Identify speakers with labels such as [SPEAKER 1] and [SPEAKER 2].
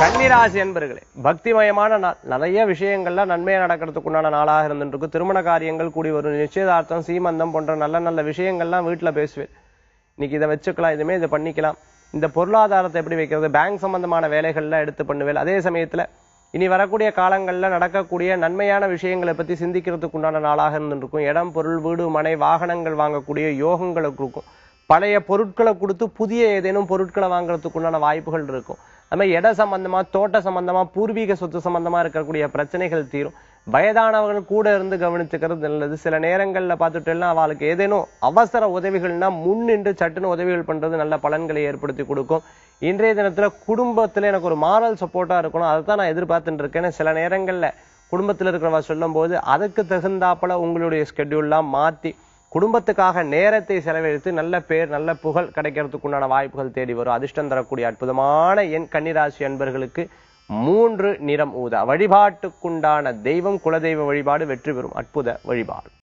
[SPEAKER 1] கன்னிராசி என்பர்களே பக்திமயமான நாள் நிறைய விஷயங்கள்லாம் நன்மையா நடக்கிறதுக்கு உண்டான நாளாக இருந்துருக்கு திருமண காரியங்கள் கூடி வரும் நிச்சயதார்த்தம் சீமந்தம் போன்ற நல்ல நல்ல விஷயங்கள்லாம் வீட்டுல பேசுவேன் இன்னைக்கு இதை வச்சுக்கலாம் இதுமே இதை பண்ணிக்கலாம் இந்த பொருளாதாரத்தை எப்படி வைக்கிறது பேங்க் சம்பந்தமான வேலைகள்லாம் எடுத்து பண்ணுவேன் அதே சமயத்துல இனி வரக்கூடிய காலங்கள்ல நடக்கக்கூடிய நன்மையான விஷயங்களை பத்தி சிந்திக்கிறதுக்கு உண்டான நாளாக இருந்துருக்கும் இடம் பொருள் வீடு மனை வாகனங்கள் வாங்கக்கூடிய யோகங்களுக்கு இருக்கும் பழைய பொருட்களை கொடுத்து புதிய ஏதேனும் பொருட்களை வாங்குறதுக்கு உண்டான வாய்ப்புகள் இருக்கும் அது மாதிரி இட சம்பந்தமா தோட்ட சம்பந்தமா பூர்வீக சொத்து சம்பந்தமா இருக்கக்கூடிய பிரச்சனைகள் தீரும் வயதானவர்கள் கூட இருந்து கவனிச்சுக்கிறது நல்லது சில நேரங்கள்ல பார்த்துட்டோம்னா அவளுக்கு ஏதேனும் அவசர உதவிகள்னா முன்னின்று சட்டுன்னு உதவிகள் பண்றது நல்ல பலன்களை ஏற்படுத்தி கொடுக்கும் இன்றைய தினத்துல குடும்பத்துல எனக்கு ஒரு மாரல் சப்போர்ட்டா இருக்கணும் அதை தான் நான் எதிர்பார்த்துட்டு இருக்கேன் சில நேரங்கள்ல குடும்பத்துல இருக்கிறவ சொல்லும் போது அதுக்கு தகுந்தாப்புல உங்களுடைய ஸ்கெட்யூல்லாம் மாத்தி குடும்பத்துக்காக நேரத்தை செலவழித்து நல்ல பேர் நல்ல புகழ் கிடைக்கிறதுக்கு உண்டான வாய்ப்புகள் தேடி வரும் அதிர்ஷ்டம் தரக்கூடிய அற்புதமான என் கன்னிராசி அன்பர்களுக்கு மூன்று நிறம் ஊதா வழிபாட்டுக்குண்டான தெய்வம் குலதெய்வ வழிபாடு வெற்றி பெறும் அற்புத வழிபாடு